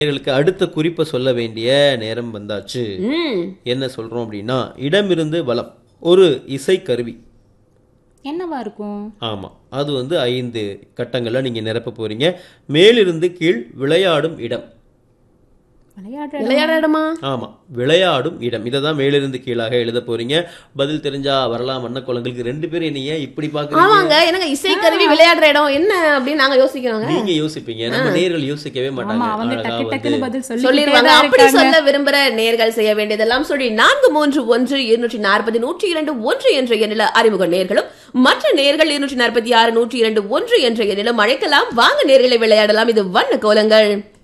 நேயர்களுக்கு அடுத்த குறிப்பை சொல்ல வேண்டிய நேரம் வந்தாச்சு ம் என்ன சொல்றோம் அப்படின்னா இடமிருந்து வலம் ஒரு இசை கருவி என்னவா இருக்கும் ஆமா அது வந்து ஐந்து கட்டங்கள்ல நீங்க நிரப்ப போறீங்க மேலிருந்து கீழ் விளையாடும் இடம் விளையாடுற விளையாட இடமா ஆமா விளையாடும் இடம் இதை தான் மேலிருந்து கீழாக எழுத போறீங்க பதில் தெரிஞ்சா வரலாம் வண்ண குளங்களுக்கு ரெண்டு பேரும் என்ன ஏன் இப்படி பாக்குறீங்க ஆமாங்க எனக்கு இசை கருவி விளையாடுற இடம் என்ன அப்படின்னு நாங்க யோசிக்கிறோங்க நீங்க யோசிப்பீங்க நம்ம நேர்கள் யோசிக்கவே ஆமா மாட்டாங்க அவங்க அழகா டக்கு வந்து டக்குன்னு பதில் சொல்லிடுவாங்க சொல்லிடுவாங்க அப்படி சொல்ல விரும்புற நேர்கள் செய்ய வேண்டியதெல்லாம் சொல்லி நான்கு மூன்று ஒன்று இருநூற்றி நாற்பது நூற்றி இரண்டு ஒன்று என்ற எண்ணில அறிமுக நேர்களும் மற்ற நேர்கள் இருநூற்றி நாற்பத்தி ஆறு நூற்றி இரண்டு ஒன்று என்ற எண்ணிலும் அழைக்கலாம் வாங்க நேர்களை விளையாடலாம் இது வண்ண கோலங்கள்